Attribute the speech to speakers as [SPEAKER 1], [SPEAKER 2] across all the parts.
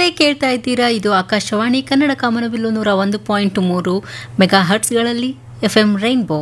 [SPEAKER 1] ಸ್ನೇಹಿತರೆ ಕೇಳ್ತಾ ಇದ್ದೀರಾ ಇದು ಆಕಾಶವಾಣಿ ಕನ್ನಡ ಕಾಮನಬಿಲ್ಲು ನೂರ ಒಂದು ಪಾಯಿಂಟ್ ಮೂರು ಮೆಗಾ ಹರ್ಟ್ಸ್ಗಳಲ್ಲಿ ಎಫ್ಎಂ ರೈನ್ಬೋ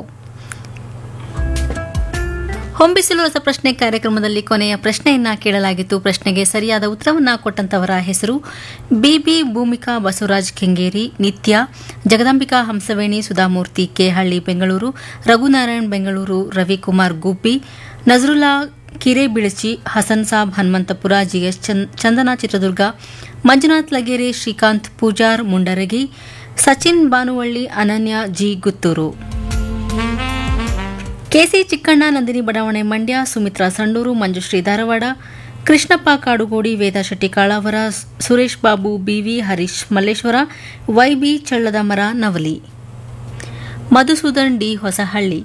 [SPEAKER 1] ಹೊಂಬಿಸಿಲು ರಸಪ್ರಶ್ನೆ ಕಾರ್ಯಕ್ರಮದಲ್ಲಿ ಕೊನೆಯ ಪ್ರಶ್ನೆಯನ್ನ ಕೇಳಲಾಗಿತ್ತು ಪ್ರಶ್ನೆಗೆ ಸರಿಯಾದ ಉತ್ತರವನ್ನ ಕೊಟ್ಟಂತವರ ಹೆಸರು Bibi Bhoomika Basavaraj Kengeri Nitya Jagadambika Hamsaveni Sudhamurthy Kehalli Bengaluru Raghunarayan Bengaluru Ravikumar Gubbi Nazarulla Kirebilachi Hasan Sab Hanumanthapura GS Chandana Chitradurga Manjunath Lageri Srikanth Poojar Mundaragi Sachin Banuvalli Ananya G Guttur KC Chikkanna Nandini Badavane Mandya Sumitra Sandur Manjushree Dharwad Krishnappa Kadugodi Veda Shetty Kalavara Suresh Babu BV Harish Malleshwara YB Challada Mara Navali Madhusudan D Hosahalli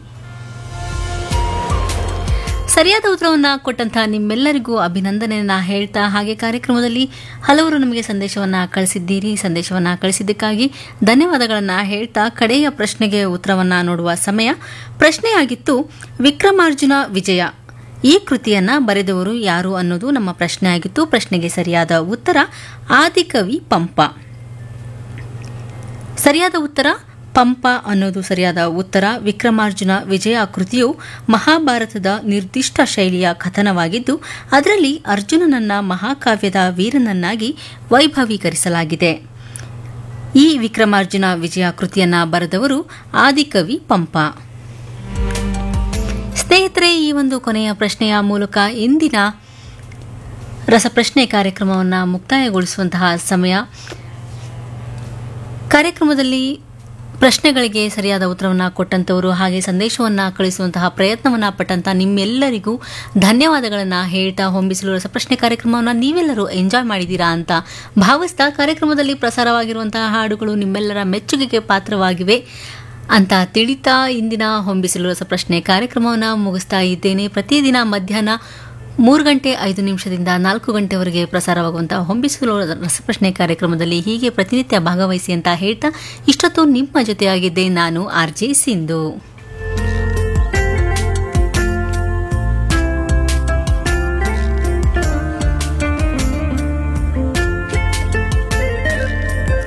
[SPEAKER 1] ಸರಿಯಾದ ಉತ್ತರವನ್ನು ಕೊಟ್ಟಂತಹ ನಿಮ್ಮೆಲ್ಲರಿಗೂ ಅಭಿನಂದನೆಯನ್ನ ಹೇಳ್ತಾ ಹಾಗೆ ಕಾರ್ಯಕ್ರಮದಲ್ಲಿ ಹಲವರು ನಮಗೆ ಸಂದೇಶವನ್ನ ಕಳಿಸಿದ್ದೀರಿ ಸಂದೇಶವನ್ನ ಕಳಿಸಿದ್ದಕ್ಕಾಗಿ ಧನ್ಯವಾದಗಳನ್ನ ಹೇಳ್ತಾ ಕಡೆಯ ಪ್ರಶ್ನೆಗೆ ಉತ್ತರವನ್ನ ನೋಡುವ ಸಮಯ ಪ್ರಶ್ನೆಯಾಗಿತ್ತು ವಿಕ್ರಮಾರ್ಜುನ ವಿಜಯ ಈ ಕೃತಿಯನ್ನ ಬರೆದವರು ಯಾರು ಅನ್ನೋದು ನಮ್ಮ ಪ್ರಶ್ನೆ ಆಗಿತ್ತು ಪ್ರಶ್ನೆಗೆ ಸರಿಯಾದ ಉತ್ತರ ಆದಿಕವಿ ಪಂಪ ಸರಿಯಾದ ಉತ್ತರ ಪಂಪ ಅನ್ನೋದು ಸರಿಯಾದ ಉತ್ತರ ವಿಕ್ರಮಾರ್ಜುನ ವಿಜಯ ಕೃತಿಯು ಮಹಾಭಾರತದ ನಿರ್ದಿಷ್ಟ ಶೈಲಿಯ ಕಥನವಾಗಿದ್ದು ಅದರಲ್ಲಿ ಅರ್ಜುನನನ್ನ ಮಹಾಕಾವ್ಯದ ವೀರನನ್ನಾಗಿ ವೈಭವೀಕರಿಸಲಾಗಿದೆ ಈ ವಿಕ್ರಮಾರ್ಜುನ ವಿಜಯ ಕೃತಿಯನ್ನ ಬರೆದವರು ಆದಿಕವಿ ಪಂಪ ಸ್ನೇಹಿತರೆ ಈ ಒಂದು ಕೊನೆಯ ಪ್ರಶ್ನೆಯ ಮೂಲಕ ಇಂದಿನ ರಸಪ್ರಶ್ನೆ ಕಾರ್ಯಕ್ರಮವನ್ನು ಮುಕ್ತಾಯಗೊಳಿಸುವಂತಹ ಸಮಯ ಕಾರ್ಯಕ್ರಮದಲ್ಲಿ ಪ್ರಶ್ನೆಗಳಿಗೆ ಸರಿಯಾದ ಉತ್ತರವನ್ನು ಕೊಟ್ಟಂತವರು ಹಾಗೆ ಸಂದೇಶವನ್ನು ಕಳಿಸುವಂತಹ ಪ್ರಯತ್ನವನ್ನು ಪಟ್ಟಂತ ನಿಮ್ಮೆಲ್ಲರಿಗೂ ಧನ್ಯವಾದಗಳನ್ನು ಹೇಳ್ತಾ ಹೊಂಬಿಸಲು ರಸಪ್ರಶ್ನೆ ಕಾರ್ಯಕ್ರಮವನ್ನು ನೀವೆಲ್ಲರೂ ಎಂಜಾಯ್ ಮಾಡಿದ್ದೀರಾ ಅಂತ ಭಾವಿಸ್ತಾ ಕಾರ್ಯಕ್ರಮದಲ್ಲಿ ಪ್ರಸಾರವಾಗಿರುವಂತಹ ಹಾಡುಗಳು ನಿಮ್ಮೆಲ್ಲರ ಮೆಚ್ಚುಗೆಗೆ ಪಾತ್ರವಾಗಿವೆ ಅಂತ ತಿಳಿತಾ ಇಂದಿನ ಹೊಂಬಿಸಲು ರಸಪ್ರಶ್ನೆ ಕಾರ್ಯಕ್ರಮವನ್ನು ಮುಗಿಸ್ತಾ ಇದ್ದೇನೆ ಪ್ರತಿದಿನ ಮಧ್ಯಾಹ್ನ ಮೂರು ಗಂಟೆ ಐದು ನಿಮಿಷದಿಂದ ನಾಲ್ಕು ಗಂಟೆವರೆಗೆ ಪ್ರಸಾರವಾಗುವಂತಹ ಹೊಂಬಿಸಲು ರಸಪ್ರಶ್ನೆ ಕಾರ್ಯಕ್ರಮದಲ್ಲಿ ಹೀಗೆ ಪ್ರತಿನಿತ್ಯ ಭಾಗವಹಿಸಿ ಅಂತ ಹೇಳ್ತಾ ಇಷ್ಟೊತ್ತು ನಿಮ್ಮ ಜೊತೆಯಾಗಿದ್ದೆ ನಾನು ಆರ್ ಜೆ ಸಿಂಧು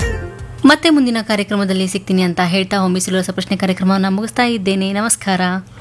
[SPEAKER 1] ಮತ್ತೆ ಮುಂದಿನ ಕಾರ್ಯಕ್ರಮದಲ್ಲಿ ಸಿಗ್ತೀನಿ ಅಂತ ಹೇಳ್ತಾ ಹೊಂಬಿಸಲು ರಸಪ್ರಶ್ನೆ ಕಾರ್ಯಕ್ರಮವನ್ನು ಮುಗಿಸ್ತಾ ಇದ್ದೇನೆ ನಮಸ್ಕಾರ